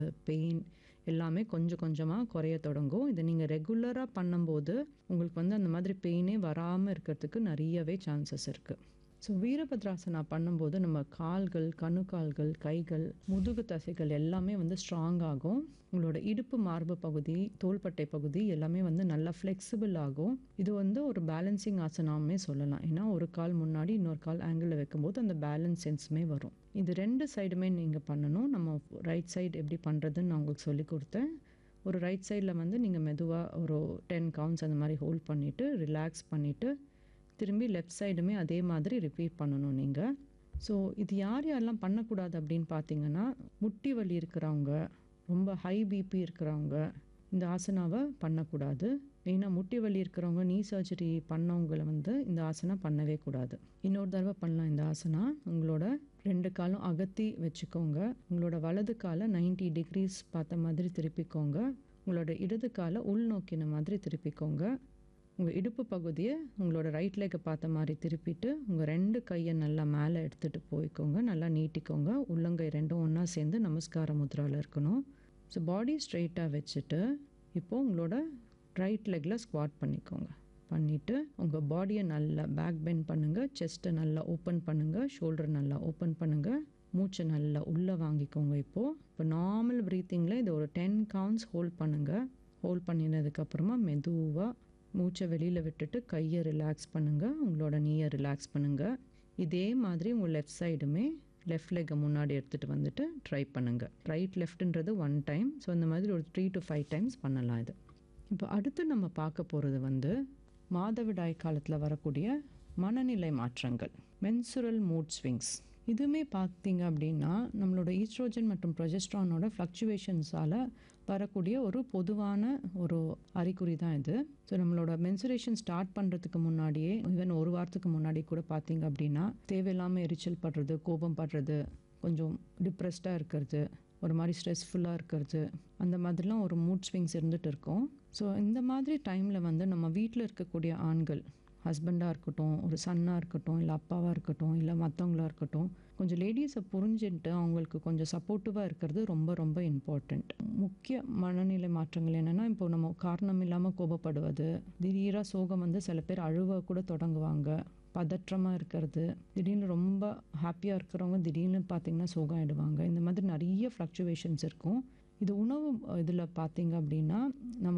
pain எல்லாமே கொஞ்சம் கொஞ்சமாக குறைய தொடங்கும் இதை நீங்கள் ரெகுலராக பண்ணும்போது உங்களுக்கு வந்து அந்த மாதிரி பெயினே வராமல் இருக்கிறதுக்கு நிறையவே சான்சஸ் இருக்குது ஸோ வீரபத்ராசனா பண்ணும்போது நம்ம கால்கள் கணுக்கால்கள் கைகள் முதுகு தசைகள் எல்லாமே வந்து ஸ்ட்ராங் ஆகும் உங்களோட இடுப்பு மார்பு பகுதி தோள்பட்டை பகுதி எல்லாமே வந்து நல்லா ஃப்ளெக்சிபிள் ஆகும் இது வந்து ஒரு பேலன்சிங் ஆசனாமே சொல்லலாம் ஏன்னா ஒரு கால் முன்னாடி இன்னொரு கால் ஆங்கிளில் வைக்கும்போது அந்த பேலன்ஸ் சென்ஸுமே வரும் இது ரெண்டு சைடுமே நீங்கள் பண்ணணும் நம்ம ரைட் சைடு எப்படி பண்ணுறதுன்னு நான் உங்களுக்கு சொல்லி கொடுத்தேன் ஒரு ரைட் சைடில் வந்து நீங்கள் மெதுவாக ஒரு டென் கவுண்ட்ஸ் அந்த மாதிரி ஹோல்ட் பண்ணிவிட்டு ரிலாக்ஸ் பண்ணிவிட்டு திரும்பி லெஃப்ட் சைடுமே அதே மாதிரி ரிப்பீட் பண்ணணும் நீங்கள் ஸோ இது யார் யாரெல்லாம் பண்ணக்கூடாது அப்படின்னு பார்த்தீங்கன்னா முட்டி வலி இருக்கிறவங்க ரொம்ப ஹை பிபி இருக்கிறவங்க இந்த ஆசனாவை பண்ணக்கூடாது மெயினாக முட்டி வலி இருக்கிறவங்க நீ சர்ஜரி பண்ணவங்களை வந்து இந்த ஆசனா பண்ணவே கூடாது இன்னொரு தடவை பண்ணலாம் இந்த ஆசனா உங்களோட ரெண்டு காலும் அகத்தி வச்சுக்கோங்க உங்களோட வலது காலை நைன்டி டிகிரிஸ் பார்த்த மாதிரி திருப்பிக்கோங்க உங்களோட இடது காலை உள்நோக்கின மாதிரி திருப்பிக்கோங்க உங்கள் இடுப்பு பகுதியை உங்களோட ரைட் லெக்கை பார்த்த மாதிரி திருப்பிட்டு உங்கள் ரெண்டு கையை நல்லா மேலே எடுத்துகிட்டு போய்க்கோங்க நல்லா நீட்டிக்கோங்க உள்ளங்கை ரெண்டும் ஒன்றா சேர்ந்து நமஸ்கார முத்ராவில் இருக்கணும் ஸோ பாடி ஸ்ட்ரைட்டாக வச்சுட்டு இப்போது உங்களோட ரைட் லெக்கில் ஸ்குவாட் பண்ணிக்கோங்க பண்ணிவிட்டு உங்கள் பாடியை நல்லா பேக் பெண்ட் பண்ணுங்கள் செஸ்ட்டை நல்லா ஓப்பன் பண்ணுங்கள் ஷோல்டர் நல்லா ஓப்பன் பண்ணுங்கள் மூச்சை நல்லா உள்ளே வாங்கிக்கோங்க இப்போது இப்போ நார்மல் ப்ரீத்திங்கில் இது ஒரு டென் கவுண்ட்ஸ் ஹோல்ட் பண்ணுங்கள் ஹோல்ட் பண்ணினதுக்கப்புறமா மெதுவாக மூச்சை வெளியில் விட்டுட்டு கையை ரிலாக்ஸ் பண்ணுங்கள் உங்களோட நீயை ரிலாக்ஸ் பண்ணுங்கள் இதே மாதிரி உங்கள் லெஃப்ட் சைடுமே லெஃப்ட் லெக்கை முன்னாடி எடுத்துகிட்டு வந்துட்டு ட்ரை பண்ணுங்கள் ரைட் லெஃப்ட்ன்றது ஒன் டைம் ஸோ இந்த மாதிரி ஒரு த்ரீ டு ஃபைவ் டைம்ஸ் பண்ணலாம் இது இப்போ அடுத்து நம்ம பார்க்க போகிறது வந்து மாதவிடாய் காலத்தில் வரக்கூடிய மனநிலை மாற்றங்கள் மென்சுரல் மூட் ஸ்விங்ஸ் இதுவுமே பார்த்தீங்க அப்படின்னா நம்மளோட ஈஸ்ட்ரோஜன் மற்றும் ப்ரொஜெஸ்ட்ரானோட ஃப்ளக்சுவேஷன்ஸால் வரக்கூடிய ஒரு பொதுவான ஒரு அறிகுறி தான் இது ஸோ நம்மளோட மென்சுரேஷன் ஸ்டார்ட் பண்ணுறதுக்கு முன்னாடியே ஈவன் ஒரு வாரத்துக்கு முன்னாடி கூட பார்த்தீங்க அப்படின்னா தேவையில்லாமல் எரிச்சல் படுறது கோபம் படுறது கொஞ்சம் டிப்ரெஸ்டாக இருக்கிறது ஒரு மாதிரி ஸ்ட்ரெஸ்ஃபுல்லாக இருக்கிறது அந்த மாதிரிலாம் ஒரு மூட் ஸ்விங்ஸ் இருந்துகிட்டு இருக்கும் ஸோ இந்த மாதிரி டைமில் வந்து நம்ம வீட்டில் இருக்கக்கூடிய ஆண்கள் ஹஸ்பண்டாக இருக்கட்டும் ஒரு சன்னாக இருக்கட்டும் இல்லை அப்பாவாக இருக்கட்டும் இல்லை மற்றவங்களா இருக்கட்டும் கொஞ்சம் லேடிஸை புரிஞ்சுட்டு அவங்களுக்கு கொஞ்சம் சப்போர்ட்டிவாக இருக்கிறது ரொம்ப ரொம்ப இம்பார்ட்டண்ட் முக்கிய மனநிலை மாற்றங்கள் என்னென்னா இப்போ நம்ம காரணம் இல்லாமல் கோபப்படுவது திடீராக சோகம் வந்து சில பேர் அழுவ கூட தொடங்குவாங்க பதற்றமாக இருக்கிறது திடீர்னு ரொம்ப ஹாப்பியாக இருக்கிறவங்க திடீர்னு பார்த்திங்கன்னா சோகம் ஆகிடுவாங்க இந்த மாதிரி நிறைய ஃப்ளக்சுவேஷன்ஸ் இருக்கும் இது உணவு இதில் பார்த்தீங்க அப்படின்னா நம்ம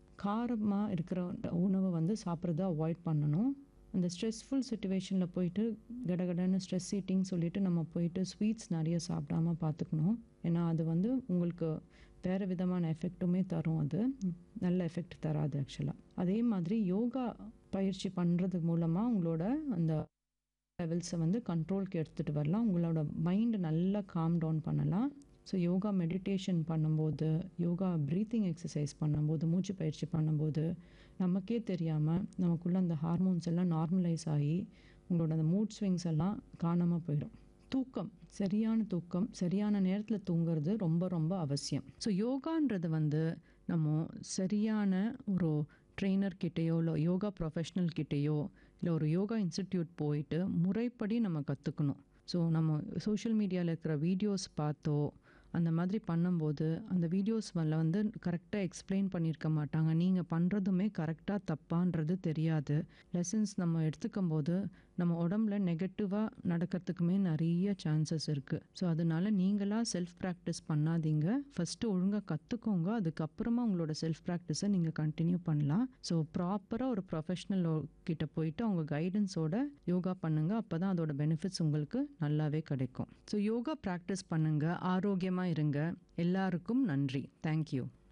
காரமாக இருக்கிற உணவை வந்து சாப்பிட்றத அவாய்ட் பண்ணணும் அந்த ஸ்ட்ரெஸ்ஃபுல் சுச்சுவேஷனில் போயிட்டு கடகடன்னு ஸ்ட்ரெஸ் ஈட்டிங் சொல்லிட்டு நம்ம போயிட்டு ஸ்வீட்ஸ் நிறைய சாப்பிடாம பார்த்துக்கணும் ஏன்னா அது வந்து உங்களுக்கு வேறு விதமான எஃபெக்ட்டுமே தரும் அது நல்ல எஃபெக்ட் தராது ஆக்சுவலாக அதே மாதிரி யோகா பயிற்சி பண்ணுறது மூலமாக உங்களோட அந்த லெவல்ஸை வந்து கண்ட்ரோலுக்கு எடுத்துகிட்டு வரலாம் உங்களோட மைண்டை நல்லா காம் டவுன் பண்ணலாம் ஸோ யோகா மெடிடேஷன் பண்ணும்போது யோகா ப்ரீத்திங் எக்ஸசைஸ் பண்ணும்போது மூச்சு பயிற்சி பண்ணும்போது நமக்கே தெரியாமல் நமக்குள்ளே அந்த ஹார்மோன்ஸ் எல்லாம் நார்மலைஸ் ஆகி உங்களோட அந்த மூட் ஸ்விங்ஸ் எல்லாம் காணாமல் போயிடும் தூக்கம் சரியான தூக்கம் சரியான நேரத்தில் தூங்குறது ரொம்ப ரொம்ப அவசியம் ஸோ யோகான்றது வந்து நம்ம சரியான ஒரு ட்ரெயினர் கிட்டேயோ இல்லை யோகா ப்ரொஃபஷ்னல் கிட்டேயோ இல்லை ஒரு யோகா இன்ஸ்டிடியூட் போயிட்டு முறைப்படி நம்ம கற்றுக்கணும் ஸோ நம்ம சோஷியல் மீடியாவில் இருக்கிற வீடியோஸ் பார்த்தோ அந்த மாதிரி பண்ணும்போது அந்த வீடியோஸ் மேலே வந்து கரெக்டாக எக்ஸ்பிளைன் பண்ணியிருக்க மாட்டாங்க நீங்கள் பண்ணுறதுமே கரெக்டாக தப்பான்றது தெரியாது லெசன்ஸ் நம்ம எடுத்துக்கும் போது நம்ம உடம்புல நெகட்டிவாக நடக்கிறதுக்குமே நிறைய சான்சஸ் இருக்குது ஸோ அதனால நீங்களாக செல்ஃப் ப்ராக்டிஸ் பண்ணாதீங்க ஃபஸ்ட்டு ஒழுங்காக கற்றுக்கோங்க அதுக்கப்புறமா உங்களோட செல்ஃப் ப்ராக்டிஸை நீங்கள் கண்டினியூ பண்ணலாம் ஸோ ப்ராப்பராக ஒரு ப்ரொஃபஷ்னல் கிட்ட போயிட்டு அவங்க கைடன்ஸோட யோகா பண்ணுங்கள் அப்போ தான் அதோட பெனிஃபிட்ஸ் உங்களுக்கு நல்லாவே கிடைக்கும் ஸோ யோகா ப்ராக்டிஸ் பண்ணுங்கள் ஆரோக்கியமாக இருங்க எல்லாருக்கும் நன்றி தேங்க்யூ